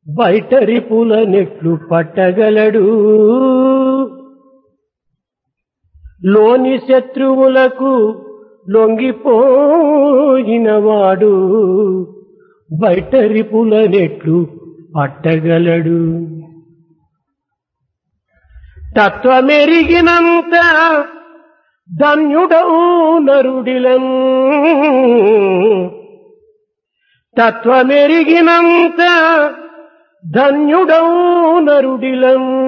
బయటరి పుల నెట్లు పట్టగలడు లోని శత్రువులకు లొంగిపోయినవాడు బయటరి పుల నెట్లు పట్టగలడు తత్వమెరిగినంత ధన్యుడవు నరుడిలం తత్వమెరిగినంత ధన్యుడవు నరుడిలం